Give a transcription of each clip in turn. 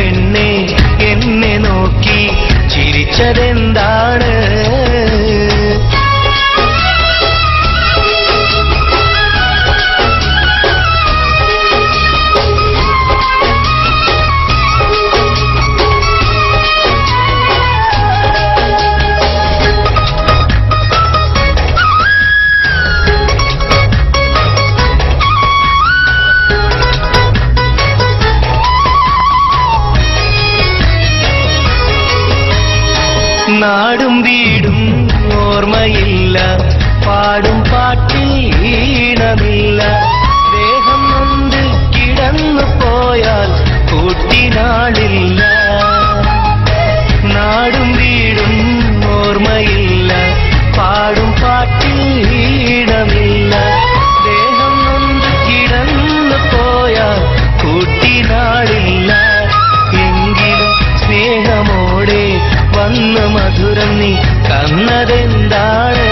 പെണ്ണെ എന്നെ നോക്കി ചിരിച്ചതെന്താണ് നാടും വീടും ഓർമ്മയില്ല പാടും പാട്ടിൽ ഈണമില്ല ദേഹം നൊന്ത് കിടന്നു പോയാൽ കൂട്ടിനാളില്ല നാടും വീടും ഓർമ്മയില്ല പാടും പാട്ടിൽ ഈണമില്ല ദേഹം നൊന്ത് കിടന്നു പോയാൽ കൂട്ടിനാളില്ല എങ്കിലും സ്നേഹമോടെ വന്ന് മധുരം നീ കന്നതെന്താണ്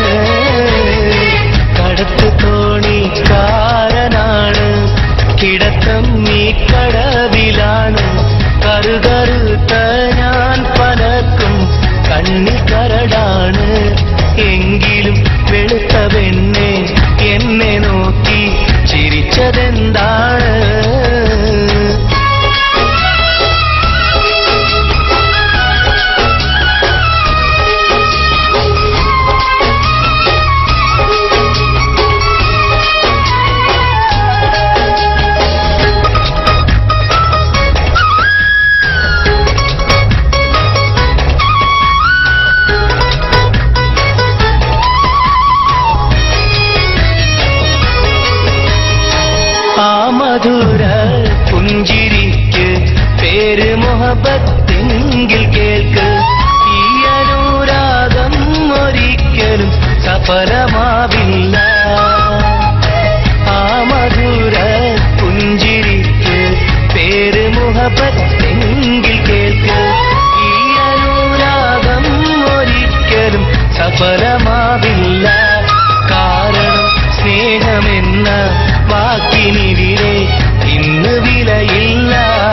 കടത്ത് തോണിക്കാരനാണ് കിടത്തം നീ കടവിലാണ് കറുകറുത്ത ഞാൻ പലക്കും കണ്ണിൽ കരടാണ് എങ്കിലും വെളുത്ത പെണ്ണെ എന്നെ നോക്കി ചിരിച്ചതെന്താണ് ആ മധുര പുഞ്ചിരിക്ക് പേര് മുഹബത്തെങ്കിൽ കേൾക്ക് ഈ അനുരാഗം ഒരിക്കലും സഫലമാവില്ല ആ മധുര പുഞ്ചിരിക്ക് പേര് മുഹബത്തെങ്കിൽ കേൾക്ക് ഈ അനുരാഗം ഒരിക്കലും സഫലമാവില്ല കാരണം സ്നേഹമെന്ന വാക്കിനിവിടെ ഇന്ന് വിലയില്ല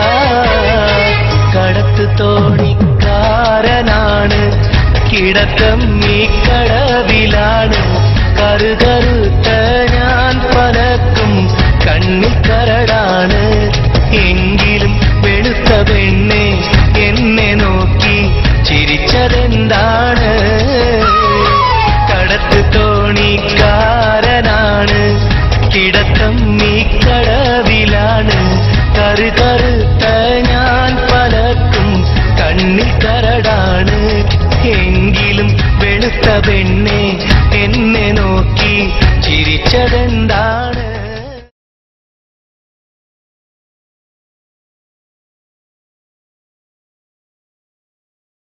കടത്ത് തോണിക്കാരനാണ് കിടക്കം ഈ കടവിലാണ് കറുകറുത്ത ഞാൻ പലക്കും കണ്ണിൽ കരടാണ്